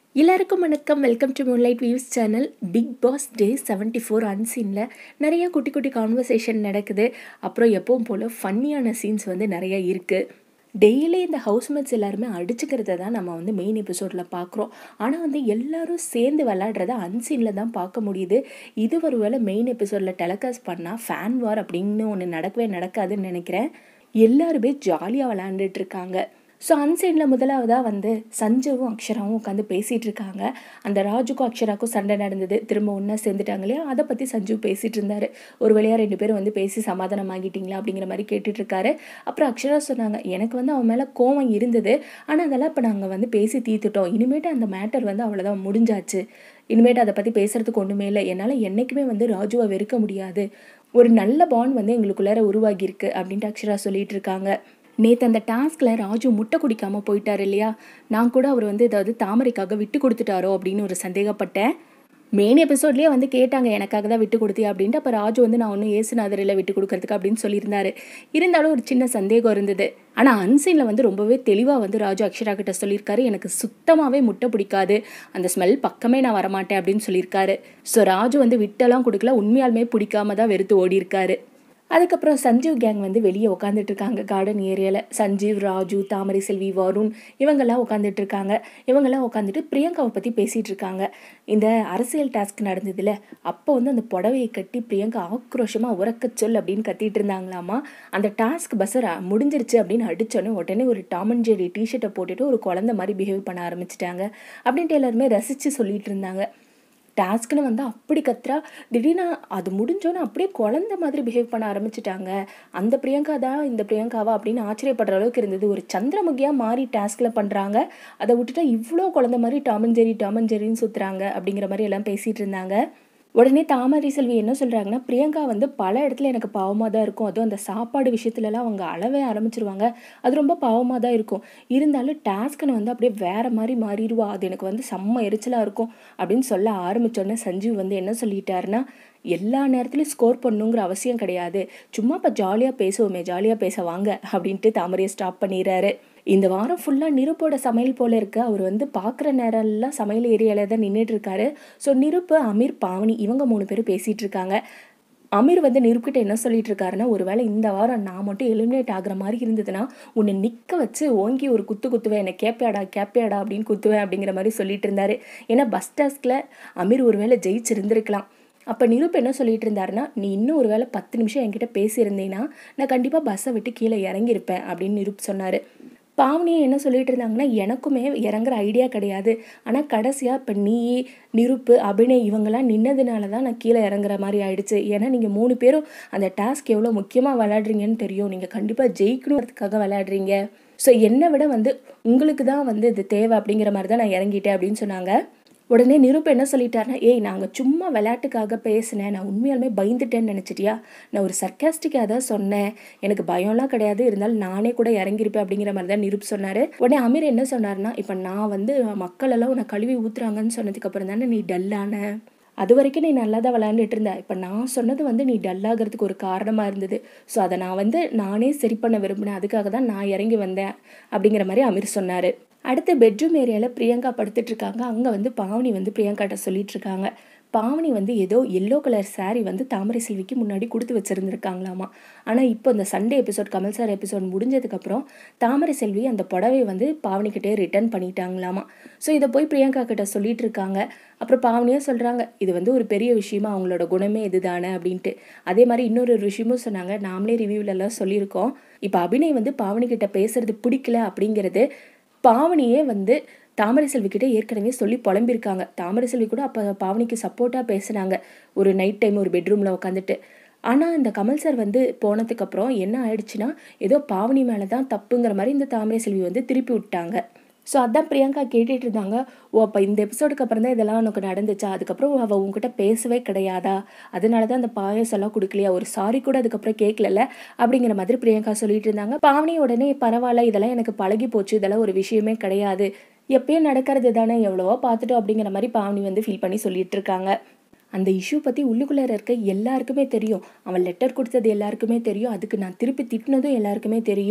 எல்லாருக்கும் வணக்கம் welcome to moonlight views channel Bigg Boss day seventy four அன்சீனில் நிறையா குட்டி குட்டி கான்வர்சேஷன் நடக்குது அப்புறம் எப்பவும் போல் ஃபன்னியான சீன்ஸ் வந்து நிறையா இருக்குது டெய்லி இந்த ஹவுஸ்மேட்ஸ் எல்லாருமே அடிச்சுக்கிறத தான் நம்ம வந்து மெயின் எபிசோடில் பார்க்குறோம் ஆனால் வந்து எல்லாரும் சேர்ந்து விளாடுறத அன்சீனில் தான் பார்க்க முடியுது இது ஒரு வேளை மெயின் எபிசோடில் டெலகாஸ்ட் பண்ணால் ஃபேன் வார் அப்படின்னு ஒன்று நடக்கவே நடக்காதுன்னு நினைக்கிறேன் எல்லாருமே ஜாலியாக விளாண்டுட்டு இருக்காங்க ஸோ அன்சைடில் முதலாவதாக வந்து சஞ்சுவும் அக்ஷராவும் உட்காந்து பேசிகிட்டு இருக்காங்க அந்த ராஜுக்கும் அக்ஷராக்கும் சண்டை நடந்தது திரும்ப ஒன்றா சேர்ந்துட்டாங்க இல்லையா அதை பற்றி சஞ்சு பேசிகிட்டு இருந்தார் ஒரு வழியாக ரெண்டு பேரும் வந்து பேசி சமாதானம் ஆகிட்டீங்களா அப்படிங்கிற மாதிரி கேட்டுட்டு இருக்காரு அப்புறம் அக்ஷரா சொன்னாங்க எனக்கு வந்து அவன் மேலே கோவம் இருந்தது ஆனால் அதெல்லாம் இப்போ நாங்கள் வந்து பேசி தீர்த்துட்டோம் இனிமேட்டு அந்த மேட்டர் வந்து அவ்வளோதான் முடிஞ்சாச்சு இனிமேட்டு அதை பற்றி பேசுகிறதுக்கு ஒன்றுமே இல்லை என்னால் என்றைக்குமே வந்து ராஜுவை வெறுக்க முடியாது ஒரு நல்ல பாண்ட் வந்து எங்களுக்குள்ளார உருவாகியிருக்கு அப்படின்ட்டு அக்ஷரா சொல்லிட்டு இருக்காங்க நேற்று அந்த டாஸ்கில் ராஜு முட்டை குடிக்காமல் போயிட்டார் இல்லையா நான் கூட அவர் வந்து ஏதாவது தாமரைக்காக விட்டு கொடுத்துட்டாரோ அப்படின்னு ஒரு சந்தேகப்பட்டேன் மெயின் எபிசோட்லேயே வந்து கேட்டாங்க எனக்காக தான் விட்டு கொடுத்தியா அப்படின்ட்டு அப்போ ராஜு வந்து நான் ஒன்றும் ஏசுநாதரில் விட்டு கொடுக்கறதுக்கு அப்படின்னு சொல்லியிருந்தாரு இருந்தாலும் ஒரு சின்ன சந்தேகம் இருந்தது ஆனால் அன்சீனில் வந்து ரொம்பவே தெளிவாக வந்து ராஜு அக்ஷரா கிட்ட சொல்லியிருக்காரு எனக்கு சுத்தமாகவே முட்டை பிடிக்காது அந்த ஸ்மெல் பக்கமே நான் வரமாட்டேன் அப்படின்னு சொல்லியிருக்காரு ஸோ ராஜு வந்து விட்டெல்லாம் கொடுக்கல உண்மையாலுமே பிடிக்காம தான் வெறுத்து ஓடி இருக்காரு அதுக்கப்புறம் சஞ்சீவ் கேங் வந்து வெளியே உட்காந்துட்டு இருக்காங்க கார்டன் ஏரியாவில் சஞ்சீவ் ராஜு தாமரை செல்வி வருண் இவங்கெல்லாம் உட்காந்துட்டு இருக்காங்க இவங்கெல்லாம் உட்காந்துட்டு பிரியங்காவை பற்றி பேசிகிட்டு இருக்காங்க இந்த அரசியல் டாஸ்க் நடந்ததுல அப்போ வந்து அந்த புடவையை கட்டி பிரியங்கா ஆக்ரோஷமாக உறக்க சொல் அப்படின்னு கத்திட்டு இருந்தாங்களாமா அந்த டாஸ்க் பஸ்ஸை முடிஞ்சிருச்சு அப்படின்னு அடித்தோன்னே உடனே ஒரு டாம் அண்ட் ஜெரி டிஷர்ட்டை போட்டுட்டு ஒரு குழந்தை மாதிரி பிஹேவ் பண்ண ஆரம்பிச்சிட்டாங்க அப்படின்ட்டு எல்லாருமே ரசித்து சொல்லிட்டு இருந்தாங்க டாஸ்க்குன்னு வந்து அப்படி கத்துறா திடீர்னு அது முடிஞ்சோன்னு அப்படியே குழந்த மாதிரி பிஹேவ் பண்ண ஆரம்பிச்சிட்டாங்க அந்த பிரியங்கா தான் இந்த பிரியங்காவா அப்படின்னு ஆச்சரியப்படுற அளவுக்கு இருந்தது ஒரு சந்திரமுகியாக மாறி டாஸ்கில் பண்ணுறாங்க அதை விட்டுட்டா இவ்வளோ குழந்த மாதிரி டாமன் ஜெரி டாமன் ஜெரின்னு சுற்றுறாங்க அப்படிங்கிற மாதிரி எல்லாம் பேசிகிட்டு இருந்தாங்க உடனே தாமரை செல்வி என்ன சொல்கிறாங்கன்னா பிரியங்கா வந்து பல இடத்துல எனக்கு பாவமாக தான் இருக்கும் அதுவும் அந்த சாப்பாடு விஷயத்துலலாம் அவங்க அளவே ஆரம்பிச்சிருவாங்க அது ரொம்ப பாவமாக தான் இருக்கும் இருந்தாலும் டாஸ்க்குன்னு வந்து அப்படியே வேறு மாதிரி மாறிடுவா அது எனக்கு வந்து செம்ம எரிச்சலாக இருக்கும் அப்படின்னு சொல்ல ஆரம்பித்தோன்னே சஞ்சீவ் வந்து என்ன சொல்லிட்டாருன்னா எல்லா நேரத்துலையும் ஸ்கோர் பண்ணுங்கிற அவசியம் கிடையாது சும்மா இப்போ ஜாலியாக பேசுவோமே ஜாலியாக பேச வாங்க அப்படின்ட்டு தாமரையை ஸ்டாப் பண்ணிடுறாரு இந்த வாரம் ஃபுல்லாக நிருப்போட சமையல் போல் இருக்கு அவர் வந்து பார்க்குற நேரம்லாம் சமையல் ஏரியாவில் தான் நின்றுட்டு இருக்காரு ஸோ நிருப்பு அமீர் பாவனி இவங்க மூணு பேரும் பேசிகிட்டு இருக்காங்க அமீர் வந்து நிருப்கிட்ட என்ன சொல்லிட்டு இருக்காருன்னா ஒருவேளை இந்த வாரம் நான் மட்டும் எலிமினேட் ஆகுற மாதிரி இருந்ததுன்னா உன்னை நிற்க வச்சு ஓங்கி ஒரு குத்து குத்துவேன் என்னை கேப்பேடா கேப்பேடா அப்படின்னு குத்துவேன் அப்படிங்கிற மாதிரி சொல்லிட்டு இருந்தாரு ஏன்னா பஸ் டாஸ்கில் அமீர் ஒருவேளை ஜெயிச்சிருந்திருக்கலாம் அப்போ நிரூப் என்ன சொல்லிட்டு இருந்தாருன்னா நீ இன்னும் ஒரு வேளை பத்து நிமிஷம் என்கிட்ட பேசியிருந்தேன்னா நான் கண்டிப்பாக பஸ்ஸை விட்டு கீழே இறங்கியிருப்பேன் அப்படின்னு நிரூப் சொன்னார் பாவனியை என்ன சொல்லிட்டு இருந்தாங்கன்னா எனக்குமே இறங்குற ஐடியா கிடையாது ஆனால் கடைசியாக இப்போ நீ நிருப்பு அபிநய் இவங்கெல்லாம் நின்னதுனால தான் நான் கீழே இறங்குற மாதிரி ஆயிடுச்சு ஏன்னா நீங்கள் மூணு பேரும் அந்த டாஸ்க் எவ்வளோ முக்கியமாக விளையாடுறீங்கன்னு தெரியும் நீங்கள் கண்டிப்பாக ஜெயிக்கணுன்றதுக்காக விளையாடுறீங்க ஸோ என்னை விட வந்து உங்களுக்கு தான் வந்து இது தேவை அப்படிங்கிற மாதிரி தான் நான் இறங்கிட்டேன் அப்படின்னு சொன்னாங்க உடனே நிருப் என்ன சொல்லிட்டாருன்னா ஏய் நாங்கள் சும்மா விளையாட்டுக்காக பேசினேன் நான் உண்மையாலுமே பயந்துட்டேன்னு நினச்சிட்டியா நான் ஒரு சர்க்காஸ்டிக்காக தான் சொன்னேன் எனக்கு பயம்லாம் கிடையாது இருந்தாலும் நானே கூட இறங்கியிருப்பேன் அப்படிங்கிற மாதிரி தான் நிருப் சொன்னார் உடனே அமீர் என்ன சொன்னார்னா இப்போ நான் வந்து மக்கள் எல்லாம் உன்னை கழுவி ஊத்துறாங்கன்னு சொன்னதுக்கப்புறம் தானே நீ டல்லான அது வரைக்கும் நீ நல்லா தான் விளையாண்டுட்டு இருந்த இப்போ நான் சொன்னது வந்து நீ டல்லாகிறதுக்கு ஒரு காரணமாக இருந்தது ஸோ அதை நான் வந்து நானே சரி பண்ண விரும்பினேன் அதுக்காக தான் நான் இறங்கி வந்தேன் அப்படிங்கிற மாதிரி அமீர் சொன்னார் அடுத்து பெட்ரூம் ஏரியாவில் பிரியங்கா படுத்துட்டு இருக்காங்க அங்கே வந்து பாவனி வந்து பிரியங்காட்ட சொல்லிட்டு இருக்காங்க பாவனி வந்து ஏதோ எல்லோ கலர் சாரீ வந்து தாமரை செல்விக்கு முன்னாடி கொடுத்து வச்சுருந்துருக்காங்களாமா ஆனால் இப்போ இந்த Sunday episode Kamal sir episode முடிஞ்சதுக்கப்புறம் தாமரை செல்வி அந்த புடவை வந்து பாவனிக்கிட்டே ரிட்டர்ன் பண்ணிட்டாங்களாமா ஸோ இதை போய் பிரியங்கா கிட்ட சொல்லிட்டு இருக்காங்க அப்புறம் பாவனியாக சொல்கிறாங்க இது வந்து ஒரு பெரிய விஷயமா அவங்களோட குணமே இதுதானே அப்படின்ட்டு அதே மாதிரி இன்னொரு ஒரு விஷயமும் சொன்னாங்க நாமளே ரிவ்யூலெல்லாம் சொல்லியிருக்கோம் இப்போ அபிநய் வந்து பாவனி கிட்ட பேசுறது பிடிக்கல அப்படிங்கிறது பாவனியே வந்து தாமரை செல்விக்கிட்ட ஏற்கனவே சொல்லி புலம்பிருக்காங்க தாமரை செல்வி கூட அப்போ பாவனிக்கு சப்போர்ட்டாக பேசுனாங்க ஒரு நைட் டைம் ஒரு பெட்ரூமில் உட்காந்துட்டு ஆனால் இந்த கமல் சார் வந்து போனதுக்கப்புறம் என்ன ஆயிடுச்சுன்னா ஏதோ பாவனி மேலே தான் தப்புங்கிற மாதிரி இந்த தாமரை செல்வி வந்து திருப்பி விட்டாங்க ஸோ அதான் பிரியங்கா கேட்டுட்டு இருந்தாங்க ஓ அப்போ இந்த எபிசோடுக்கு அப்புறம் தான் இதெல்லாம் உனக்கு நடந்துச்சா அதுக்கப்புறம் அவள் உங்ககிட்ட பேசவே கிடையாதா அதனால தான் அந்த பாயசம் எல்லாம் கொடுக்கலையா ஒரு சாரி கூட அதுக்கப்புறம் கேட்கல அப்படிங்கிற மாதிரி பிரியங்கா சொல்லிட்டு இருந்தாங்க பாவனி உடனே பரவாயில்ல இதெல்லாம் எனக்கு பழகி போச்சு இதெல்லாம் ஒரு விஷயமே கிடையாது எப்பயும் நடக்கிறது தானே எவ்வளவோ பார்த்துட்டோம் அப்படிங்கிற மாதிரி பாவனி வந்து ஃபீல் பண்ணி சொல்லிட்டு இருக்காங்க அந்த இஷ்யூ பற்றி உள்ளுக்குள்ளே இருக்க எல்லாருக்குமே தெரியும் அவன் லெட்டர் கொடுத்தது எல்லாருக்குமே தெரியும் அதுக்கு நான் திருப்பி திட்டினதும் எல்லாருக்குமே தெரியும்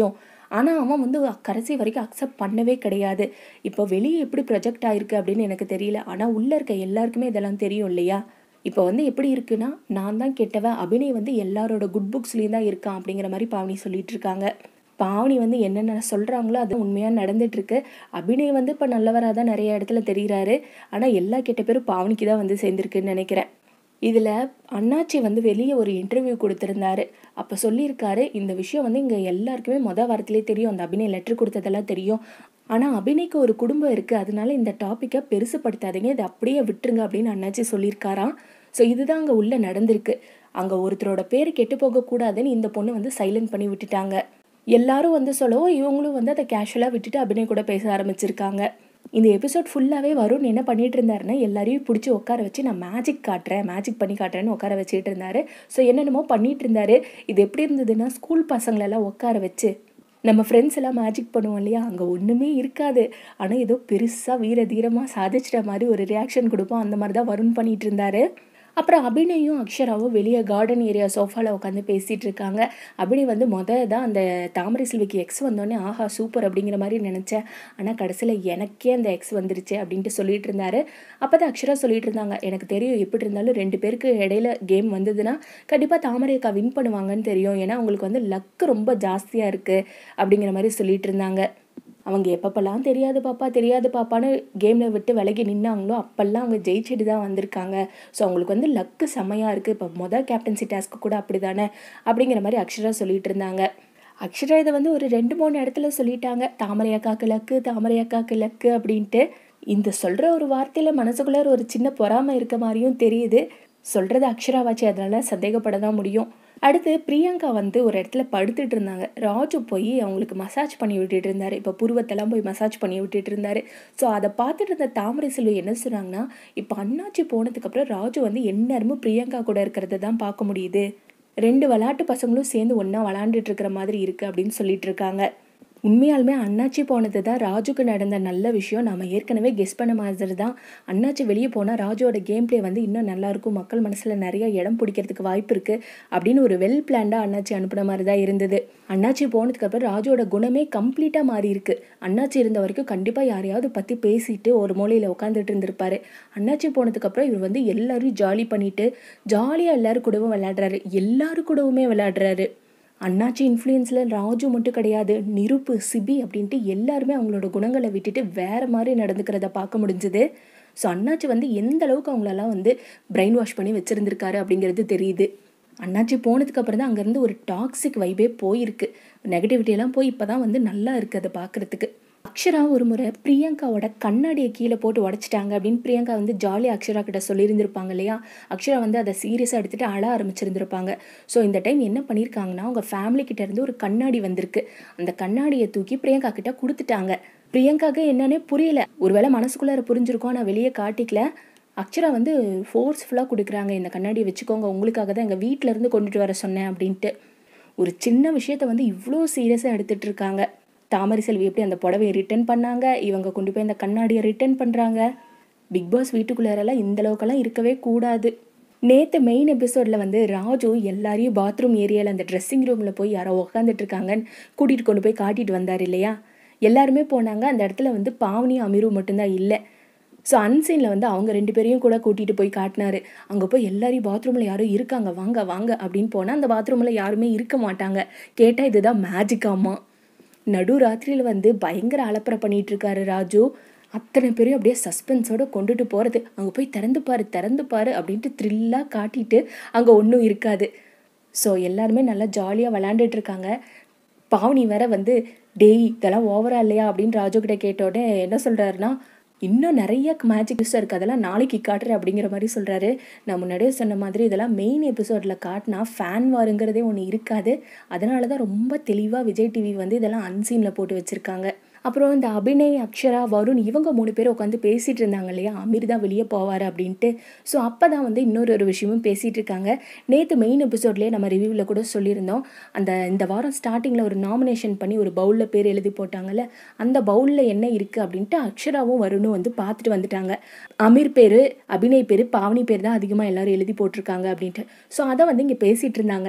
ஆனால் அவன் வந்து கடைசி வரைக்கும் அக்செப்ட் பண்ணவே கிடையாது இப்போ வெளியே எப்படி ப்ரொஜெக்ட் ஆயிருக்கு அப்படின்னு எனக்கு தெரியல ஆனால் உள்ளே இருக்க எல்லாருக்குமே இதெல்லாம் தெரியும் இல்லையா இப்போ வந்து எப்படி இருக்குன்னா நான் தான் கெட்டவன் அபிநய் வந்து எல்லாரோட குட் புக்ஸ்லேயும் தான் இருக்கான் அப்படிங்கிற மாதிரி பாவனி சொல்லிட்டு இருக்காங்க பாவனி வந்து என்னென்ன சொல்கிறாங்களோ அது உண்மையாக நடந்துட்டுருக்கு அபிநய் வந்து இப்போ நல்லவராக தான் நிறைய இடத்துல தெரிகிறாரு ஆனால் எல்லா கெட்ட பேரும் பாவனிக்கு தான் வந்து சேர்ந்துருக்குன்னு நினைக்கிறேன் இதில் அண்ணாச்சி வந்து வெளியே ஒரு இன்டர்வியூ கொடுத்துருந்தாரு அப்போ சொல்லியிருக்காரு இந்த விஷயம் வந்து இங்கே எல்லாருக்குமே மொதல் வாரத்திலே தெரியும் அந்த அபிநய் லெட்டர் கொடுத்ததெல்லாம் தெரியும் ஆனால் அபிநய்க்கு ஒரு குடும்பம் இருக்குது அதனால இந்த டாப்பிக்கை பெருசுப்படுத்தாதீங்க இதை அப்படியே விட்டுருங்க அப்படின்னு அண்ணாச்சி சொல்லியிருக்காராம் ஸோ இதுதான் அங்கே உள்ளே நடந்திருக்கு அங்கே ஒருத்தரோட பேர் கெட்டு போகக்கூடாதுன்னு இந்த பொண்ணு வந்து சைலண்ட் பண்ணி விட்டுட்டாங்க எல்லாரும் வந்து சொல்லவும் இவங்களும் வந்து அதை கேஷுவலாக விட்டுட்டு அபிநய் கூட பேச ஆரம்பிச்சிருக்காங்க இந்த எபிசோட் ஃபுல்லாகவே வருண் என்ன பண்ணிட்டு இருந்தாருன்னா எல்லாரையும் பிடிச்சி உட்கார வச்சு நான் மேஜிக் காட்டுறேன் மேஜிக் பண்ணி காட்டுறேன்னு உட்கார வச்சுட்டு இருந்தாரு ஸோ என்னென்னமோ பண்ணிட்டு இருந்தாரு இது எப்படி இருந்ததுன்னா ஸ்கூல் பசங்களெல்லாம் உட்கார வச்சு நம்ம ஃப்ரெண்ட்ஸ் எல்லாம் மேஜிக் பண்ணுவோம் இல்லையா அங்கே ஒன்றுமே இருக்காது ஆனால் ஏதோ பெருசாக வீர தீரமாக சாதிச்சிட்ட மாதிரி ஒரு ரியாக்ஷன் கொடுப்போம் அந்த மாதிரி தான் வருண் பண்ணிட்டு இருந்தாரு அப்புறம் அபிநயும் அக்ஷராவும் வெளியே கார்டன் ஏரியா சோஃபாவில் உட்காந்து பேசிகிட்டு இருக்காங்க அபினய் வந்து மொதல் தான் அந்த தாமரை செல்விக்கு எக்ஸ் வந்தோடனே ஆஹா சூப்பர் அப்படிங்கிற மாதிரி நினச்சேன் ஆனால் கடைசியில் எனக்கே அந்த எக்ஸ் வந்துருச்சு அப்படின்ட்டு சொல்லிட்டு இருந்தாரு அப்போ தான் அக்ஷரா சொல்லிட்டு இருந்தாங்க எனக்கு தெரியும் எப்படி இருந்தாலும் ரெண்டு பேருக்கு இடையில கேம் வந்ததுன்னா கண்டிப்பாக தாமரை அக்கா வின் பண்ணுவாங்கன்னு தெரியும் ஏன்னா அவங்களுக்கு வந்து லக்கு ரொம்ப ஜாஸ்தியாக இருக்குது அப்படிங்கிற மாதிரி சொல்லிட்டு இருந்தாங்க அவங்க எப்பப்பெல்லாம் தெரியாது பாப்பா தெரியாது பாப்பான்னு கேமில் விட்டு விலகி நின்னாங்களோ அப்பெல்லாம் அவங்க ஜெயிச்சுட்டு தான் வந்திருக்காங்க ஸோ அவங்களுக்கு வந்து லக்கு செம்மையாக இருக்குது இப்போ மொதல் கேப்டன்சி டாஸ்க்கு கூட அப்படி தானே அப்படிங்கிற மாதிரி அக்ஷரா சொல்லிட்டு இருந்தாங்க அக்ஷரா இதை வந்து ஒரு ரெண்டு மூணு இடத்துல சொல்லிட்டாங்க தாமரை அக்காக்கு லக்கு தாமரை அக்காக்கு லக்கு அப்படின்ட்டு இந்த சொல்கிற ஒரு வார்த்தையில் மனசுக்குள்ளே ஒரு சின்ன பொறாமை இருக்க மாதிரியும் தெரியுது சொல்கிறது அக்ஷராவாச்சு அதனால சந்தேகப்பட தான் முடியும் அடுத்து பிரியங்கா வந்து ஒரு இடத்துல படுத்துட்டு இருந்தாங்க ராஜு போய் அவங்களுக்கு மசாஜ் பண்ணி விட்டுட்டு இருந்தாரு இப்போ புருவத்தெல்லாம் போய் மசாஜ் பண்ணி விட்டுட்டு இருந்தாரு ஸோ அதை பார்த்துட்டு இருந்த தாமரை செல்வி என்ன சொன்னாங்கன்னா இப்போ அண்ணாச்சி போனதுக்கப்புறம் ராஜு வந்து எந்நேரமும் பிரியங்கா கூட இருக்கிறத தான் பார்க்க முடியுது ரெண்டு விளையாட்டு பசங்களும் சேர்ந்து ஒன்றா விளாண்டுட்டு இருக்கிற மாதிரி இருக்குது அப்படின்னு சொல்லிட்டு இருக்காங்க உண்மையாலுமே அண்ணாச்சி போனது தான் ராஜுக்கு நடந்த நல்ல விஷயம் நம்ம ஏற்கனவே கெஸ் பண்ண மாதிரி தான் அண்ணாச்சி வெளியே போனால் ராஜுவோட கேம் பிளே வந்து இன்னும் நல்லாயிருக்கும் மக்கள் மனசில் நிறைய இடம் பிடிக்கிறதுக்கு வாய்ப்பு இருக்குது அப்படின்னு ஒரு வெல் பிளான்டாக அண்ணாச்சி அனுப்புன மாதிரி தான் இருந்தது அண்ணாச்சி போனதுக்கப்புறம் ராஜுவோட குணமே கம்ப்ளீட்டாக மாறி இருக்கு அண்ணாச்சி இருந்த வரைக்கும் கண்டிப்பாக யாரையாவது பற்றி பேசிட்டு ஒரு மூலையில் உட்காந்துட்டு இருந்திருப்பாரு அண்ணாச்சி போனதுக்கப்புறம் இவர் வந்து எல்லாரும் ஜாலி பண்ணிட்டு ஜாலியாக எல்லாரும் கூடவும் விளையாடுறாரு எல்லாரு கூடவுமே விளையாடுறாரு அண்ணாச்சி இன்ஃப்ளூயன்ஸில் ராஜு மட்டும் கிடையாது நிருப்பு சிபி அப்படின்ட்டு எல்லாருமே அவங்களோட குணங்களை விட்டுட்டு வேற மாதிரி நடந்துக்கிறத பார்க்க முடிஞ்சுது ஸோ அண்ணாச்சி வந்து எந்த அளவுக்கு அவங்களெல்லாம் வந்து பிரெயின் வாஷ் பண்ணி வச்சுருந்துருக்காரு அப்படிங்கிறது தெரியுது அண்ணாச்சி போனதுக்கு அப்புறம் தான் அங்கேருந்து ஒரு டாக்ஸிக் வைபே போயிருக்கு நெகட்டிவிட்டியெல்லாம் போய் இப்போ தான் வந்து நல்லா இருக்குது அதை பார்க்குறதுக்கு அக்ஷரா ஒரு முறை பிரியங்காவோட கண்ணாடியை கீழே போட்டு உடச்சிட்டாங்க அப்படின்னு பிரியங்கா வந்து ஜாலியாக அக்ஷரா கிட்ட சொல்லியிருந்திருப்பாங்க இல்லையா அக்ஷரா வந்து அதை சீரியஸாக எடுத்துகிட்டு அழ ஆரம்பிச்சிருந்திருப்பாங்க ஸோ இந்த டைம் என்ன பண்ணியிருக்காங்கன்னா அவங்க ஃபேமிலி கிட்ட இருந்து ஒரு கண்ணாடி வந்திருக்கு அந்த கண்ணாடியை தூக்கி பிரியங்கா கிட்ட கொடுத்துட்டாங்க பிரியங்காக்கு என்னன்னே புரியல ஒருவேளை மனசுக்குள்ளார புரிஞ்சிருக்கோம் நான் வெளியே காட்டிக்கல அக்ஷரா வந்து ஃபோர்ஸ்ஃபுல்லாக கொடுக்குறாங்க இந்த கண்ணாடியை வச்சுக்கோங்க உங்களுக்காக தான் எங்கள் வீட்டிலேருந்து கொண்டுட்டு வர சொன்னேன் அப்படின்ட்டு ஒரு சின்ன விஷயத்த வந்து இவ்வளோ சீரியஸாக எடுத்துகிட்டு இருக்காங்க தாமரை செல்வி எப்படி அந்த புடவையை ரிட்டர்ன் பண்ணாங்க இவங்க கொண்டு போய் அந்த கண்ணாடியை ரிட்டர்ன் பண்ணுறாங்க பிக் பாஸ் வீட்டுக்குள்ளாரெல்லாம் இந்த அளவுக்கெல்லாம் இருக்கவே கூடாது நேற்று மெயின் எபிசோடில் வந்து ராஜு எல்லாரையும் பாத்ரூம் ஏரியாவில் அந்த ட்ரெஸ்ஸிங் ரூமில் போய் யாரோ உக்காந்துட்டு இருக்காங்கன்னு கூட்டிகிட்டு கொண்டு போய் காட்டிட்டு வந்தார் இல்லையா எல்லாருமே போனாங்க அந்த இடத்துல வந்து பாவனி அமீரும் மட்டும்தான் இல்லை ஸோ அன்சீனில் வந்து அவங்க ரெண்டு பேரையும் கூட கூட்டிகிட்டு போய் காட்டினாரு அங்கே போய் எல்லாரையும் பாத்ரூமில் யாரும் இருக்காங்க வாங்க வாங்க அப்படின்னு போனால் அந்த பாத்ரூமில் யாருமே இருக்க மாட்டாங்க கேட்டால் இதுதான் மேஜிக்காமா நடு ராத்திரியில் வந்து பயங்கர அலப்பறை பண்ணிட்டு இருக்காரு ராஜு அத்தனை பேரையும் அப்படியே சஸ்பென்ஸோட கொண்டுட்டு போகிறது அங்கே போய் திறந்து பாரு திறந்து பாரு அப்படின்ட்டு த்ரில்லாக காட்டிட்டு அங்கே ஒன்றும் இருக்காது ஸோ எல்லாருமே நல்லா ஜாலியாக விளாண்டுட்டு இருக்காங்க பாவனி வேற வந்து டேய் இதெல்லாம் ஓவரா இல்லையா அப்படின்னு ராஜு கிட்ட கேட்டோடனே என்ன சொல்கிறாருன்னா இன்னும் நிறைய மேஜிக் யூஸாக இருக்குது அதெல்லாம் நாளைக்கு காட்டுறேன் அப்படிங்கிற மாதிரி சொல்கிறாரு நான் முன்னாடியே சொன்ன மாதிரி இதெல்லாம் மெயின் எபிசோடில் காட்டினா ஃபேன் வாருங்கிறதே ஒன்று இருக்காது அதனால தான் ரொம்ப தெளிவாக விஜய் டிவி வந்து இதெல்லாம் அன்சீனில் போட்டு வச்சுருக்காங்க அப்புறம் இந்த அபிநய் அக்ஷரா வருண் இவங்க மூணு பேர் உட்காந்து பேசிகிட்டு இருந்தாங்க இல்லையா அமீர் தான் வெளியே போவார் அப்படின்ட்டு ஸோ அப்போ தான் வந்து இன்னொரு ஒரு விஷயமும் பேசிகிட்டு இருக்காங்க நேற்று மெயின் எபிசோட்லேயே நம்ம ரிவ்யூவில் கூட சொல்லியிருந்தோம் அந்த இந்த வாரம் ஸ்டார்டிங்கில் ஒரு நாமினேஷன் பண்ணி ஒரு பவுலில் பேர் எழுதி போட்டாங்கல்ல அந்த பவுலில் என்ன இருக்குது அப்படின்ட்டு அக்ஷராவும் வருணும் வந்து பார்த்துட்டு வந்துட்டாங்க அமீர் பேர் அபிநய் பேர் பாவனி பேர் தான் அதிகமாக எல்லாரும் எழுதி போட்டிருக்காங்க அப்படின்ட்டு ஸோ அதை வந்து இங்கே பேசிகிட்டு இருந்தாங்க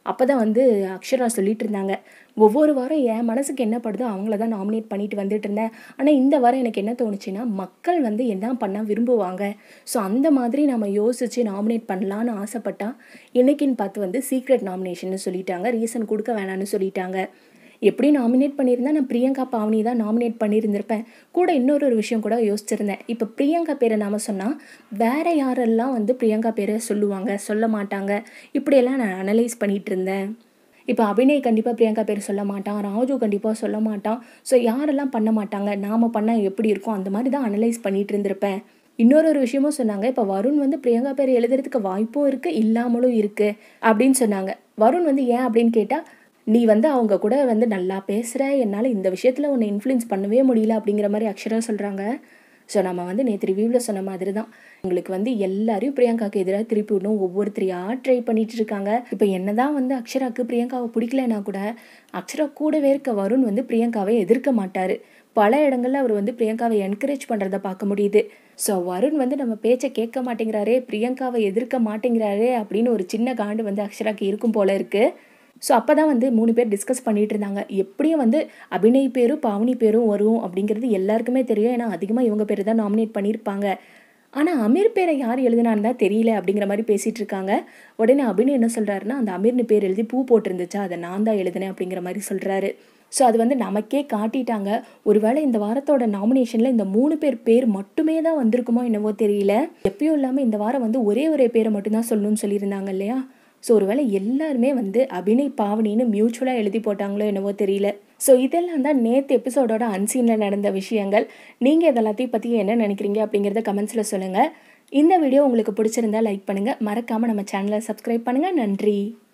அப்போ தான் வந்து அக்ஷரா சொல்லிட்டு இருந்தாங்க ஒவ்வொரு வாரம் என் மனசுக்கு என்ன படுதோ அவங்கள தான் நாமினேட் பண்ணிட்டு வந்துட்டு இருந்தேன் ஆனால் இந்த வாரம் எனக்கு என்ன தோணுச்சுன்னா மக்கள் வந்து என்ன பண்ணால் விரும்புவாங்க ஸோ அந்த மாதிரி நம்ம யோசித்து நாமினேட் பண்ணலான்னு ஆசைப்பட்டா என்னைக்குன்னு பார்த்து வந்து சீக்ரெட் நாமினேஷன் சொல்லிட்டாங்க ரீசன் கொடுக்க வேணான்னு சொல்லிட்டாங்க எப்படி நாமினேட் பண்ணியிருந்தா நான் பிரியங்கா பாவனி தான் நாமினேட் பண்ணியிருந்திருப்பேன் கூட இன்னொரு ஒரு விஷயம் கூட யோசிச்சிருந்தேன் இப்போ பிரியங்கா பேரை நாம சொன்னால் வேற யாரெல்லாம் வந்து பிரியங்கா பேரை சொல்லுவாங்க சொல்ல மாட்டாங்க இப்படியெல்லாம் நான் அனலைஸ் பண்ணிட்டு இருந்தேன் இப்போ அபிநய் கண்டிப்பாக பிரியங்கா பேர் சொல்ல மாட்டான் ராஜு கண்டிப்பாக சொல்ல மாட்டான் ஸோ யாரெல்லாம் பண்ண மாட்டாங்க நாம் பண்ணால் எப்படி இருக்கும் அந்த மாதிரி தான் அனலைஸ் பண்ணிட்டு இருந்திருப்பேன் இன்னொரு ஒரு விஷயமும் சொன்னாங்க இப்போ வருண் வந்து பிரியங்கா பேர் எழுதுறதுக்கு வாய்ப்பும் இருக்குது இல்லாமலும் இருக்குது அப்படின்னு சொன்னாங்க வருண் வந்து ஏன் அப்படின்னு கேட்டால் நீ வந்து அவங்க கூட வந்து நல்லா பேசுகிற என்னால் இந்த விஷயத்தில் உன்னை இன்ஃப்ளூயன்ஸ் பண்ணவே முடியல அப்படிங்கிற மாதிரி அக்ஷரா சொல்கிறாங்க ஸோ நம்ம வந்து நேற்று ரிவ்யூவில் சொன்ன மாதிரி தான் உங்களுக்கு வந்து எல்லாரையும் பிரியங்காவுக்கு எதிராக திருப்பி விடணும் ஒவ்வொருத்தரையாக ட்ரை பண்ணிட்டு இருக்காங்க இப்போ என்னதான் வந்து அக்ஷராக்கு பிரியங்காவை பிடிக்கலனா கூட அக்ஷரா கூடவே இருக்க வருண் வந்து பிரியங்காவை எதிர்க்க மாட்டார் பல இடங்கள்ல அவர் வந்து பிரியங்காவை என்கரேஜ் பண்ணுறதை பார்க்க முடியுது ஸோ வருண் வந்து நம்ம பேச்சை கேட்க மாட்டேங்கிறாரே பிரியங்காவை எதிர்க்க மாட்டேங்கிறாரே அப்படின்னு ஒரு சின்ன காண்டு வந்து அக்ஷராக்கு இருக்கும் போல இருக்குது ஸோ அப்போ தான் வந்து மூணு பேர் டிஸ்கஸ் பண்ணிட்டு இருந்தாங்க எப்படியும் வந்து அபிநய் பேரும் பாவனி பேரும் வரும் அப்படிங்கிறது எல்லாருக்குமே தெரியும் ஏன்னா அதிகமாக இவங்க பேர் தான் நாமினேட் பண்ணியிருப்பாங்க ஆனால் அமீர் பேரை யார் எழுதுனான்னு தான் தெரியல அப்படிங்கிற மாதிரி பேசிகிட்டு இருக்காங்க உடனே அபிநய் என்ன சொல்கிறாருன்னா அந்த அமீர்னு பேர் எழுதி பூ போட்டிருந்துச்சா அதை நான் தான் எழுதினேன் அப்படிங்கிற மாதிரி சொல்கிறாரு ஸோ அது வந்து நமக்கே காட்டிட்டாங்க ஒருவேளை இந்த வாரத்தோட நாமினேஷனில் இந்த மூணு பேர் பேர் மட்டுமே தான் வந்திருக்குமோ என்னவோ தெரியல எப்பயும் இல்லாமல் இந்த வாரம் வந்து ஒரே ஒரே பேரை மட்டும்தான் சொல்லணும்னு சொல்லியிருந்தாங்க இல்லையா ஸோ ஒருவேளை எல்லாருமே வந்து அபிநய் பாவனின்னு மியூச்சுவலாக எழுதி போட்டாங்களோ என்னவோ தெரியல ஸோ இதெல்லாம் தான் நேற்று எபிசோடோட அன்சீனில் நடந்த விஷயங்கள் நீங்கள் இதெல்லாத்தையும் பற்றி என்ன நினைக்கிறீங்க அப்படிங்கிறத கமெண்ட்ஸில் சொல்லுங்கள் இந்த வீடியோ உங்களுக்கு பிடிச்சிருந்தா லைக் பண்ணுங்கள் மறக்காமல் நம்ம சேனலை சப்ஸ்கிரைப் பண்ணுங்கள் நன்றி